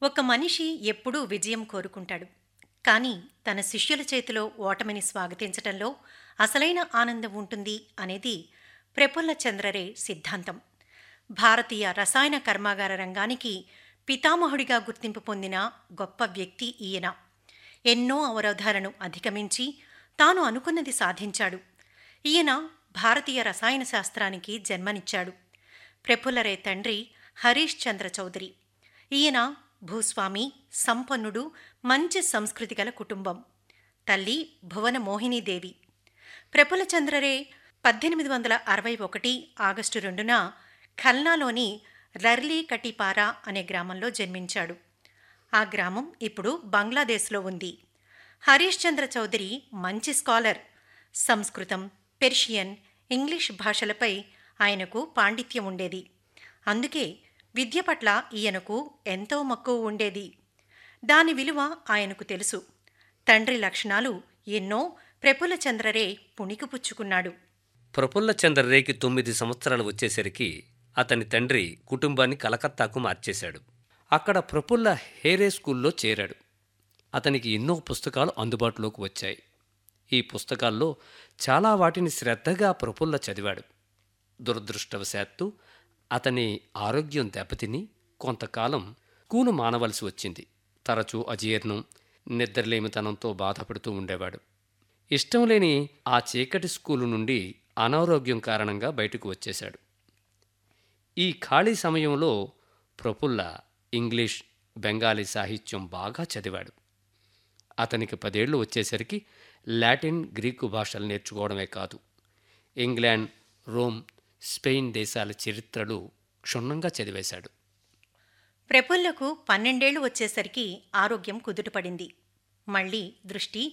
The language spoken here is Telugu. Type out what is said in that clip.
ఒక మనిషి ఎప్పుడూ విజయం కోరుకుంటాడు కానీ తన శిష్యుల చేతిలో ఓటమిని స్వాగతించటంలో అసలైన ఆనందం ఉంటుంది అనేది ప్రఫుల్ల చంద్రరే సిద్ధాంతం భారతీయ రసాయన కర్మాగార రంగానికి పితామహుడిగా గుర్తింపు పొందిన గొప్ప వ్యక్తి ఈయన ఎన్నో అవరోధాలను అధిగమించి తాను అనుకున్నది సాధించాడు ఈయన భారతీయ రసాయన శాస్త్రానికి జన్మనిచ్చాడు ప్రఫుల్లరే తండ్రి హరీష్ చంద్ర చౌదరి ఈయన భూస్వామి సంపన్నుడు మంచి సంస్కృతి గల కుటుంబం తల్లి భువన మోహినీదేవి ప్రఫుల్ల చంద్రరే పద్దెనిమిది వందల అరవై ఒకటి ఆగస్టు రెండున ఖల్నాలోని రర్లీ కటిపారా అనే గ్రామంలో జన్మించాడు ఆ గ్రామం ఇప్పుడు బంగ్లాదేశ్లో ఉంది హరీష్ చంద్ర చౌదరి మంచి స్కాలర్ సంస్కృతం పెర్షియన్ ఇంగ్లీష్ భాషలపై ఆయనకు పాండిత్యం ఉండేది అందుకే విద్య పట్ల ఈయనకు ఎంతో మక్కువ ఉండేది దాని విలువ ఆయనకు తెలుసు తండ్రి లక్షణాలు ఎన్నో ప్రఫుల్ల చంద్రరే పుణికిపుచ్చుకున్నాడు ప్రఫుల్ల చంద్రరేకి తొమ్మిది సంవత్సరాలు వచ్చేసరికి అతని తండ్రి కుటుంబాన్ని కలకత్తాకు మార్చేశాడు అక్కడ ప్రఫుల్ల హేరే స్కూల్లో చేరాడు అతనికి ఎన్నో పుస్తకాలు అందుబాటులోకి వచ్చాయి ఈ పుస్తకాల్లో చాలా వాటిని శ్రద్ధగా ప్రఫుల్ల చదివాడు దురదృష్టవశాత్తు అతని ఆరోగ్యం దెబ్బతిని కొంతకాలం స్కూలు మానవలసి వచ్చింది తరచూ అజీర్ణం నిద్రలేమితనంతో బాధపడుతూ ఉండేవాడు ఇష్టం లేని ఆ చీకటి స్కూలు నుండి అనారోగ్యం కారణంగా బయటకు వచ్చేశాడు ఈ ఖాళీ సమయంలో ప్రఫుల్ల ఇంగ్లీష్ బెంగాలీ సాహిత్యం బాగా చదివాడు అతనికి పదేళ్లు వచ్చేసరికి లాటిన్ గ్రీకు భాషలు నేర్చుకోవడమే కాదు ఇంగ్లాండ్ రోమ్ స్పెయిన్ దేశాల చరిత్రలు క్షుణ్ణంగా చదివేశాడు ప్రఫుల్లకు పన్నెండేళ్లు వచ్చేసరికి ఆరోగ్యం కుదుటపడింది మళ్ళీ దృష్టి